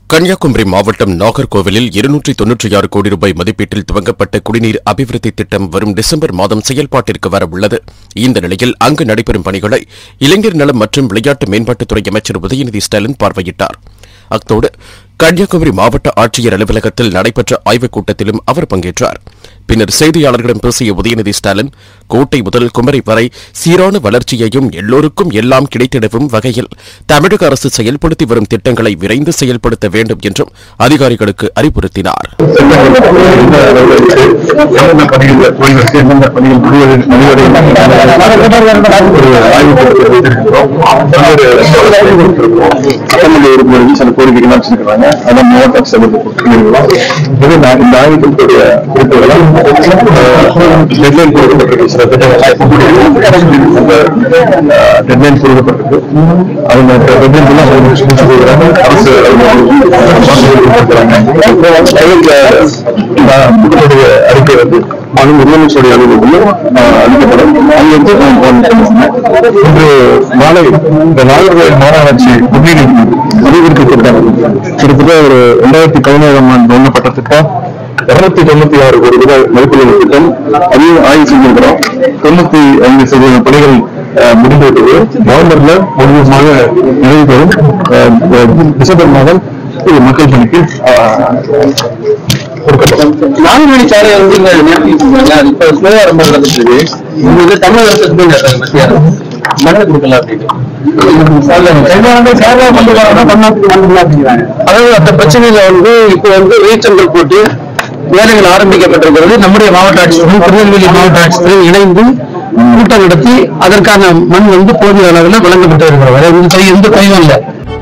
கன்னியாகுமரி மாவட்டம் நாகர்கோவிலில் இருநூற்றி தொன்னூற்றி ஆறு கோடி ரூபாய் மதிப்பீட்டில் துவங்கப்பட்ட குடிநீர் அபிவிருத்தி திட்டம் வரும் டிசம்பர் மாதம் செயல்பாட்டிற்கு வர உள்ளது இந்த நிலையில் அங்கு நடைபெறும் பணிகளை இளைஞர் நலம் மற்றும் விளையாட்டு மேம்பாட்டுத்துறை அமைச்சர் உதயநிதி ஸ்டாலின் பார்வையிட்டார் அத்தோடு கன்னியாகுமரி மாவட்ட ஆட்சியர் அலுவலகத்தில் நடைபெற்ற ஆய்வுக் கூட்டத்திலும் அவர் பங்கேற்றார் பின்னர் செய்தியாளர்களிடம் பேசிய உதயநிதி ஸ்டாலின் கோட்டை முதல் குமரி வரை சீரான வளர்ச்சியையும் எல்லோருக்கும் எல்லாம் கிடைத்திடவும் வகையில் தமிழக அரசு செயல்படுத்தி வரும் திட்டங்களை விரைந்து செயல்படுத்த வேண்டும் என்றும் அதிகாரிகளுக்கு அறிவுறுத்தினார் எந்த அளவுக்கு எந்தெந்த பணிகள் போய்விட்டு எந்தெந்த பணிகள் முடிவடை முடிவடை ஒரு ஆய்வு கூட்டத்தை வைத்திருக்கிறோம் பல்வேறு கொடுத்திருக்கிறோம். சட்டமன்ற உறுப்பினர்கள் சில கோரிக்கைகள் வச்சிருக்கிறாங்க அதை மாவட்ட சபைக்கு கொடுத்திருக்கிறோம் இது நான் இந்த ஆய்வுக்குரிய குறிப்புகளை டெட்லைன் கொடுக்கப்பட்டிருக்கு சில திட்டங்கள் டெட்லைன் கொடுக்கப்பட்டிருக்கு அந்த டெட்லைன் முடிச்சு கொடுக்குறாங்க அரசு குடும்பத்துடைய அறிக்கை வந்து மனு முதலமைச்சருடைய அலுவலகத்தில் அளிக்கப்படும் அங்கிருந்து நாம் கவனிக்கணும். இன்று மாலை இந்த நாகர்கோவில் மாநகராட்சி குடிநீர் அபிவிருத்தி திட்டம் கிட்டத்தட்ட ஒரு இரண்டாயிரத்தி பதினேழாம் ஆண்டு தொடங்கப்பட்ட திட்டம் இருநூத்தி தொண்ணூத்தி ஆறு கோடி ரூபாய் மதிப்புள்ள திட்டம் அதையும் ஆய்வு செஞ்சிருக்கிறோம் தொண்ணூத்தி ஐந்து சதவீத பணிகள் அஹ், முடிந்துவிட்டது நவம்பர்ல முழுவதுமாக நிறைவு பெறும் அஹ், டிசம்பர் மாதம் இது மக்கள் பணிக்கு அஹ், கொடுக்கப்படும் நாலு மணி சாலை வந்து இங்க நிறுத்திட்டு அது இப்ப ஸ்லோவா ரொம்ப நடந்துட்டு இருக்கு இது வந்து தமிழக அரசுக்கு போய் நடத்தாங்க மத்திய அரசு மனதை கொடுக்கல அப்படின்னு அதாவது அந்த பிரச்சனையில வந்து இப்ப வந்து ரீச்செண்டல் போட்டு வேலைகள் ஆரம்பிக்கப்பட்டிருக்கிறது நம்முடைய மாவட்ட ஆட்சியரும் திருநெல்வேலி மாவட்ட ஆட்சியரும் இணைந்து கூட்டம் நடத்தி அதற்கான மண் வந்து போதிய அளவில் வழங்கப்பட்டு இருக்கிறது வேற எந்த எந்த குறையும் இல்லை